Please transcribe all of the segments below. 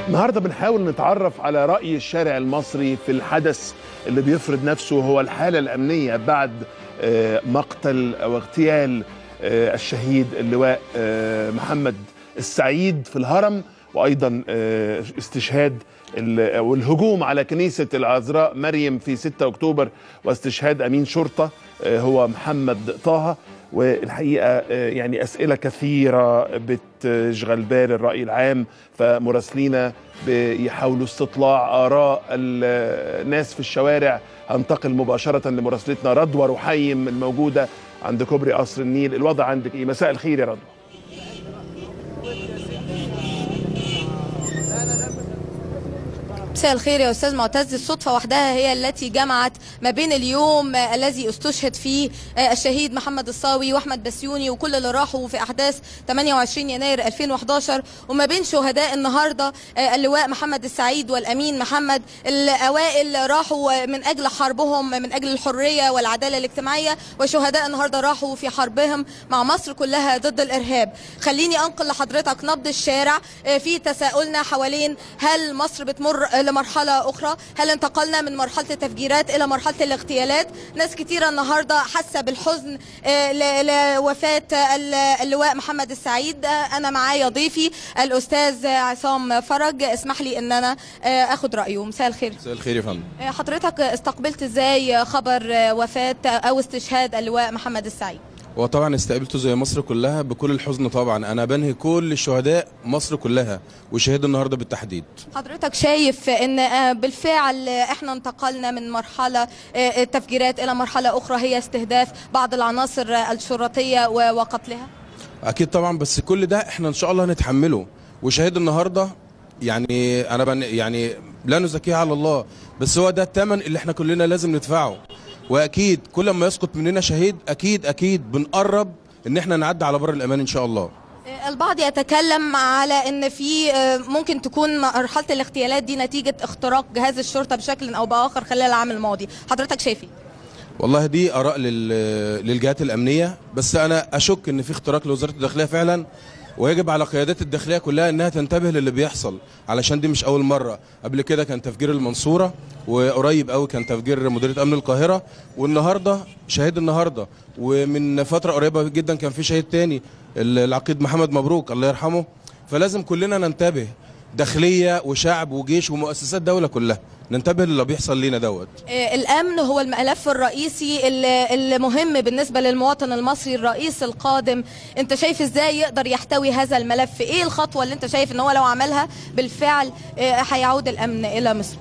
النهارده بنحاول نتعرف على رأي الشارع المصري في الحدث اللي بيفرض نفسه هو الحالة الأمنية بعد آه، مقتل أو اغتيال آه، الشهيد اللواء آه، محمد السعيد في الهرم وأيضا آه، استشهاد ال- أو الهجوم على كنيسة العذراء مريم في 6 أكتوبر واستشهاد أمين شرطة آه، هو محمد طه والحقيقه آه، يعني اسئله كثيره بتشغل بال الراي العام فمراسلينا بيحاولوا استطلاع اراء الناس في الشوارع هنتقل مباشره لمراسلتنا رضوى رحيم الموجوده عند كوبري قصر النيل الوضع عندك ايه مساء الخير يا رضوى مساء الخير يا استاذ معتز الصدفه وحدها هي التي جمعت ما بين اليوم آه، الذي استشهد فيه آه، الشهيد محمد الصاوي واحمد بسيوني وكل اللي راحوا في احداث 28 يناير 2011 وما بين شهداء النهارده آه، اللواء محمد السعيد والامين محمد الاوائل راحوا من اجل حربهم من اجل الحريه والعداله الاجتماعيه وشهداء النهارده راحوا في حربهم مع مصر كلها ضد الارهاب خليني انقل لحضرتك نبض الشارع آه، في تساؤلنا حوالين هل مصر بتمر لمرحله اخرى هل انتقلنا من مرحله التفجيرات الى مرحله الاغتيالات ناس كتيره النهارده حاسه بالحزن آه، ل- لوفاه ال- اللواء محمد السعيد آه، انا معايا ضيفي الاستاذ عصام فرج اسمح لي ان انا آه، اخد رايه مساء الخير مساء الخير يا فندم آه، حضرتك استقبلت ازاي خبر آه، وفاه او استشهاد اللواء محمد السعيد وطبعا استقبلته زي مصر كلها بكل الحزن طبعا انا بنهي كل الشهداء مصر كلها وشهيد النهارده بالتحديد حضرتك شايف ان آه، بالفعل آه، احنا انتقلنا من مرحله آه، التفجيرات الى مرحله اخرى هي استهداف بعض العناصر آه، الشرطيه و- وقتلها اكيد طبعا بس كل ده احنا ان شاء الله هنتحمله وشهيد النهارده يعني انا بن يعني لا نزكيه على الله بس هو ده الثمن اللي احنا كلنا لازم ندفعه واكيد كل ما يسقط مننا شهيد اكيد اكيد بنقرب ان احنا نعدي على بر الامان ان شاء الله آه، البعض يتكلم على ان في آه، ممكن تكون مرحله الاغتيالات دي نتيجه اختراق جهاز الشرطه بشكل او باخر خلال العام الماضي حضرتك شايف ايه والله دي اراء لل- للجهات الامنيه بس انا اشك ان في اختراق لوزاره الداخليه فعلا ويجب على قيادات الداخليه كلها انها تنتبه للي بيحصل علشان دي مش اول مره قبل كده كان تفجير المنصوره وقريب قوي كان تفجير مديريه امن القاهره والنهارده شهيد النهارده ومن فتره قريبه جدا كان في شهيد تاني العقيد محمد مبروك الله يرحمه فلازم كلنا ننتبه داخليه وشعب وجيش ومؤسسات دوله كلها ننتبه للي بيحصل لينا دوت آه، الامن هو الملف الرئيسي اللي- المهم بالنسبه للمواطن المصري الرئيس القادم انت شايف ازاي يقدر يحتوي هذا الملف ايه الخطوه اللي انت شايف ان هو لو عملها بالفعل آه، هيعود الامن الى مصر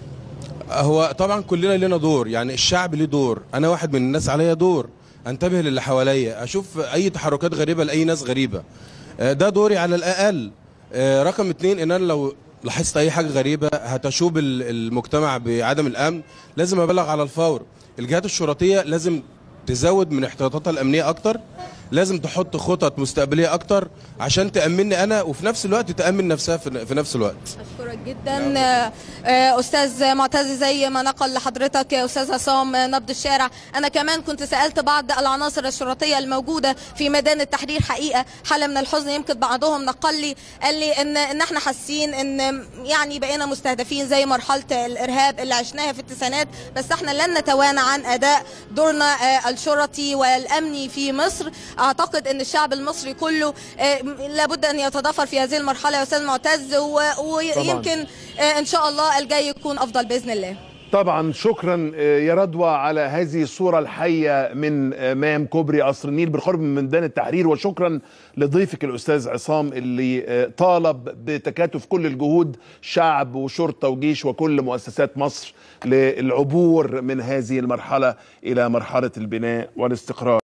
هو طبعا كلنا لنا دور يعني الشعب ليه دور انا واحد من الناس عليا دور انتبه للي حواليا اشوف اي تحركات غريبه لاي ناس غريبه آه، ده دوري على الاقل آه، رقم اتنين ان انا لو لاحظت اي حاجه غريبه هتشوب ال- المجتمع بعدم الامن لازم ابلغ على الفور الجهات الشرطيه لازم تزود من احتياطاتها الامنيه اكتر لازم تحط خطط مستقبليه اكتر عشان تامني انا وفي نفس الوقت تامن نفسها في في نفس الوقت اشكرك جدا آه، آه، استاذ معتز زي ما نقل لحضرتك يا استاذ عصام آه، نبض الشارع انا كمان كنت سالت بعض العناصر الشرطيه الموجوده في ميدان التحرير حقيقه حاله من الحزن يمكن بعضهم نقل لي قال لي ان ان احنا حاسين ان يعني بقينا مستهدفين زي مرحله الارهاب اللي عشناها في التسعينات بس احنا لن نتوانى عن اداء دورنا آه، الشرطي والامني في مصر اعتقد ان الشعب المصري كله آه، لابد ان يتضافر في هذه المرحله يا استاذ معتز و- ويمكن آه، ان شاء الله الجاي يكون افضل باذن الله طبعا شكرا آه، يا رضوى على هذه الصورة الحية من أمام كوبري قصر النيل بالقرب من ميدان التحرير وشكرا لضيفك الأستاذ عصام اللي آه، طالب بتكاتف كل الجهود شعب وشرطة وجيش وكل مؤسسات مصر للعبور من هذه المرحلة إلى مرحلة البناء والاستقرار